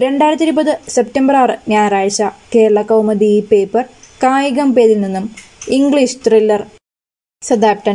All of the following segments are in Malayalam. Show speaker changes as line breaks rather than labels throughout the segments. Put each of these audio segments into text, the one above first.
രണ്ടായിരത്തി ഇരുപത് സെപ്റ്റംബർ ആറ് ഞായറാഴ്ച കേരള കൗമുദി ഈ പേപ്പർ കായികം പേജിൽ നിന്നും ഇംഗ്ലീഷ് ത്രില്ലർ സദാപ്റ്റൻ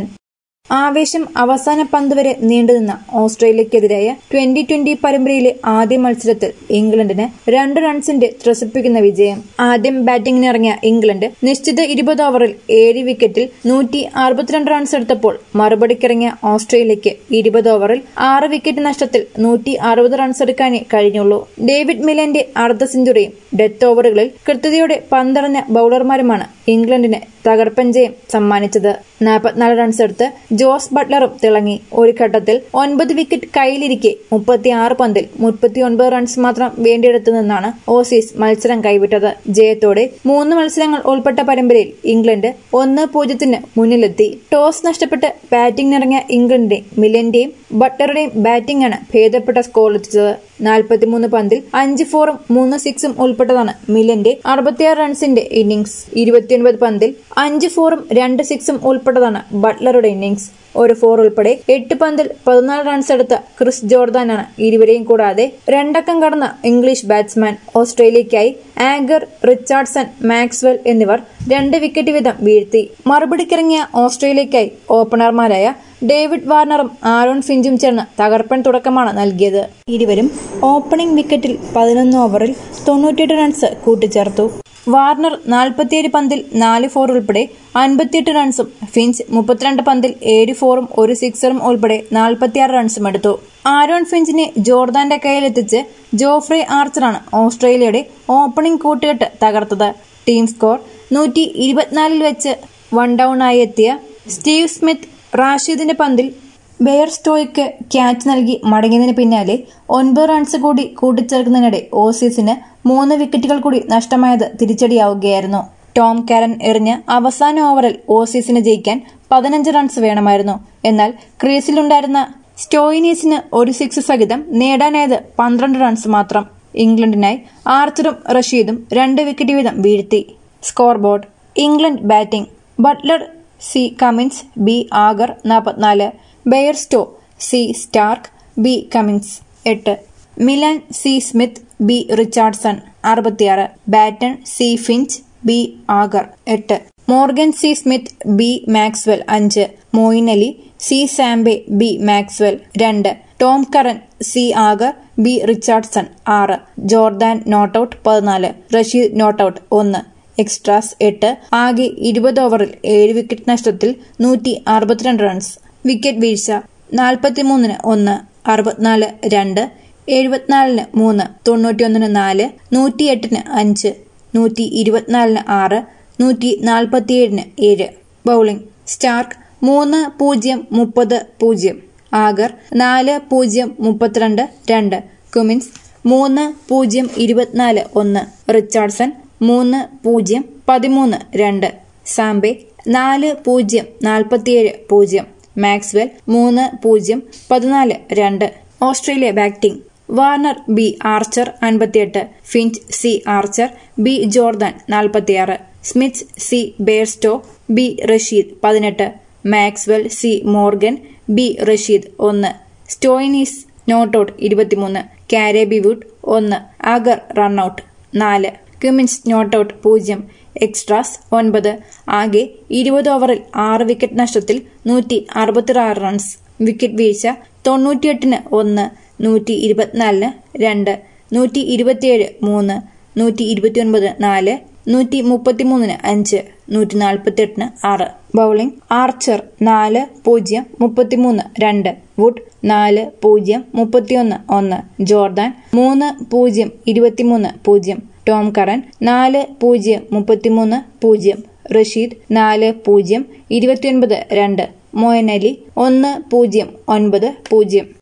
ആവേശം അവസാന പന്ത് വരെ നീണ്ടുനിന്ന ഓസ്ട്രേലിയക്കെതിരായ ട്വന്റി ട്വന്റി പരമ്പരയിലെ ആദ്യ മത്സരത്തിൽ ഇംഗ്ലണ്ടിന് രണ്ട് റൺസിന്റെ ത്രസിപ്പിക്കുന്ന വിജയം ആദ്യം ബാറ്റിംഗിനിറങ്ങിയ ഇംഗ്ലണ്ട് നിശ്ചിത ഇരുപത് ഓവറിൽ ഏഴ് വിക്കറ്റിൽ നൂറ്റി അറുപത്തിരണ്ട് റൺസ് എടുത്തപ്പോൾ മറുപടിക്കിറങ്ങിയ ഓസ്ട്രേലിയക്ക് ഇരുപത് ഓവറിൽ ആറ് വിക്കറ്റ് നഷ്ടത്തിൽ നൂറ്റി അറുപത് റൺസ് എടുക്കാനേ കഴിഞ്ഞുള്ളൂ ഡേവിഡ് മില്ലന്റെ അർദ്ധ സെഞ്ചുറിയും ഡെത്ത് ഓവറുകളിൽ കൃത്യതയോടെ പന്തടഞ്ഞ ബൌളർമാരുമാണ് ഇംഗ്ലണ്ടിന് തകർപ്പൻ ജയം സമ്മാനിച്ചത് നാൽപ്പത്തിനാല് റൺസ് എടുത്ത് ജോസ് ബട്ട്ലറും തിളങ്ങി ഒരു ഘട്ടത്തിൽ ഒൻപത് വിക്കറ്റ് കയ്യിലിരിക്കെ മുപ്പത്തിയാറ് പന്തിൽ മുപ്പത്തിയൊൻപത് റൺസ് മാത്രം വേണ്ടിയെടുത്തു നിന്നാണ് ഓസീസ് മത്സരം കൈവിട്ടത് ജയത്തോടെ മൂന്ന് മത്സരങ്ങൾ ഉൾപ്പെട്ട പരമ്പരയിൽ ഇംഗ്ലണ്ട് ഒന്ന് പൂജ്യത്തിന് മുന്നിലെത്തി ടോസ് നഷ്ടപ്പെട്ട് ബാറ്റിംഗിനിറങ്ങിയ ഇംഗ്ലണ്ടിന്റെ മില്ലന്റെയും ബട്ട്ലറുടെയും ബാറ്റിംഗാണ് ഭേദപ്പെട്ട സ്കോർ എത്തിച്ചത് നാൽപ്പത്തിമൂന്ന് പന്തിൽ അഞ്ച് ഫോറും മൂന്ന് സിക്സും ഉൾപ്പെട്ടതാണ് മില്ലന്റെ അറുപത്തിയാറ് റൺസിന്റെ ഇന്നിംഗ്സ് ഇരുപത്തിയൊൻപത് പന്തിൽ അഞ്ച് ഫോറും രണ്ട് സിക്സും ഉൾപ്പെട്ടതാണ് ബട്ട്ലറുടെ ഇന്നിംഗ്സ് ഒരു ഫോർ ഉൾപ്പെടെ എട്ട് പന്തിൽ പതിനാല് റൺസ് എടുത്ത ക്രിസ് ജോർദാനാണ് ഇരുവരെയും കൂടാതെ രണ്ടക്കം കടന്ന ഇംഗ്ലീഷ് ബാറ്റ്സ്മാൻ ഓസ്ട്രേലിയയ്ക്കായി ആഗർ റിച്ചാർഡ്സൺ മാക്സ്വെൽ എന്നിവർ രണ്ട് വിക്കറ്റ് വീതം വീഴ്ത്തി മറുപടിക്കിറങ്ങിയ ഓസ്ട്രേലിയയ്ക്കായി ഓപ്പണർമാരായ ഡേവിഡ് വാർണറും ആരോൺ ഫിഞ്ചും ചേർന്ന് തകർപ്പൻ തുടക്കമാണ് നൽകിയത് ഇരുവരും ഓപ്പണിംഗ് വിക്കറ്റിൽ പതിനൊന്ന് ഓവറിൽ തൊണ്ണൂറ്റിയെട്ട് റൺസ് കൂട്ടിച്ചേർത്തു വാർണർ നാൽപ്പത്തിയേഴ് പന്തിൽ നാല് ഫോർ ഉൾപ്പെടെ അൻപത്തിയെട്ട് റൺസും ഫിഞ്ച് മുപ്പത്തിരണ്ട് പന്തിൽ ഏഴ് ഫോറും ഒരു സിക്സറും ഉൾപ്പെടെ നാൽപ്പത്തിയാറ് റൺസും എടുത്തു ആരോൺ ഫിഞ്ചിനെ ജോർദാന്റെ കയ്യിലെത്തിച്ച് ജോഫ്രെ ആർച്ചറാണ് ഓസ്ട്രേലിയയുടെ ഓപ്പണിംഗ് കൂട്ടുകെട്ട് തകർത്തത് ടീം സ്കോർ നൂറ്റി ഇരുപത്തിനാലിൽ വെച്ച് വൺ ഡൌൺ ആയി എത്തിയ സ്റ്റീവ് സ്മിത്ത് റാഷിദിന്റെ പന്തിൽ ബെയർ സ്റ്റോയ്ക്ക് ക്യാച്ച് നൽകി മടങ്ങിയതിന് പിന്നാലെ ഒൻപത് റൺസ് കൂടി കൂട്ടിച്ചേർക്കുന്നതിനിടെ ഓസീസിന് മൂന്ന് വിക്കറ്റുകൾ കൂടി നഷ്ടമായത് തിരിച്ചടിയാവുകയായിരുന്നു ടോം കാരൻ എറിഞ്ഞ അവസാന ഓവറിൽ ഓസീസിന് ജയിക്കാൻ പതിനഞ്ച് റൺസ് വേണമായിരുന്നു എന്നാൽ ക്രീസിലുണ്ടായിരുന്ന സ്റ്റോയിനീസിന് ഒരു സിക്സ് സഹിതം നേടാനായത് പന്ത്രണ്ട് റൺസ് മാത്രം ഇംഗ്ലണ്ടിനായി ആർച്ചറും റഷീദും രണ്ട് വിക്കറ്റ് വീതം വീഴ്ത്തി score board England batting Buttler C Cummins B Agar നാൽപ്പത്തിനാല് Bairstow C Starc B Cummins എട്ട് Malan C Smith B Richardson അറുപത്തിയാറ് Banton C Finch B Agar എട്ട് Morgan C Smith B Maxwell അഞ്ച് Moeen Ali C Zampa B Maxwell രണ്ട് Tom Curran C Agar B Richardson ആറ് ജോർദാൻ നോട്ടൌട്ട് പതിനാല് റഷീദ് നോട്ടൌട്ട് ഒന്ന് എക്സ്ട്രാസ് എട്ട് ആകെ ഇരുപത് ഓവറിൽ ഏഴ് വിക്കറ്റ് നഷ്ടത്തിൽ നൂറ്റി അറുപത്തിരണ്ട് റൺസ് വിക്കറ്റ് വീഴ്ച നാൽപ്പത്തിമൂന്നിന് ഒന്ന് അറുപത്തിനാല് രണ്ട് എഴുപത്തിനാലിന് മൂന്ന് തൊണ്ണൂറ്റിയൊന്നിന് നാല് നൂറ്റിയെട്ടിന് അഞ്ച് നൂറ്റി ഇരുപത്തിനാലിന് ആറ് നൂറ്റി നാൽപ്പത്തിയേഴിന് ഏഴ് ബൗളിംഗ് സ്റ്റാർക്ക് മൂന്ന് പൂജ്യം മുപ്പത് പൂജ്യം ആഗർ നാല് പൂജ്യം മുപ്പത്തിരണ്ട് രണ്ട് കുമിൻസ് മൂന്ന് പൂജ്യം ഇരുപത്തിനാല് ഒന്ന് റിച്ചാർഡ്സൺ മൂന്ന് പൂജ്യം പതിമൂന്ന് രണ്ട് സാംബെ നാല് പൂജ്യം നാൽപ്പത്തിയേഴ് പൂജ്യം മാക്സ്വെൽ മൂന്ന് പൂജ്യം പതിനാല് രണ്ട് Australia batting Warner B Archer അൻപത്തിയെട്ട് Finch C Archer B Jordan നാൽപ്പത്തിയാറ് Smith C Bairstow B Rashid പതിനെട്ട് Maxwell C Morgan B Rashid ഒന്ന് സ്റ്റോയിനീസ് നോട്ടൌട്ട് ഇരുപത്തിമൂന്ന് കാരേബി വുഡ് ഒന്ന് അഗർ റണ്ണൌട്ട് നാല് ക്യുമിൻസ് നോട്ടൌട്ട് പൂജ്യം എക്സ്ട്രാസ് ഒൻപത് ആകെ ഇരുപത് ഓവറിൽ ആറ് വിക്കറ്റ് നഷ്ടത്തിൽ നൂറ്റി അറുപത്തിയാറ് റൺസ് വിക്കറ്റ് വീഴ്ച തൊണ്ണൂറ്റിയെട്ടിന് ഒന്ന് നൂറ്റി ഇരുപത്തിനാലിന് രണ്ട് നൂറ്റി ഇരുപത്തിയേഴ് മൂന്ന് നൂറ്റി ഇരുപത്തിയൊൻപത് നാല് നൂറ്റി മുപ്പത്തിമൂന്നിന് അഞ്ച് നൂറ്റി നാൽപ്പത്തിയെട്ടിന് ആറ് ബൗളിംഗ് ആർച്ചർ നാല് പൂജ്യം മുപ്പത്തിമൂന്ന് രണ്ട് വുഡ് നാല് പൂജ്യം മുപ്പത്തിയൊന്ന് ഒന്ന് ജോർദാൻ മൂന്ന് പൂജ്യം ഇരുപത്തിമൂന്ന് പൂജ്യം ടോം കറൻ നാല് പൂജ്യം മുപ്പത്തിമൂന്ന് പൂജ്യം റഷീദ് നാല് പൂജ്യം ഇരുപത്തിയൊൻപത് രണ്ട് മോയൻ അലി ഒന്ന് പൂജ്യം ഒൻപത് പൂജ്യം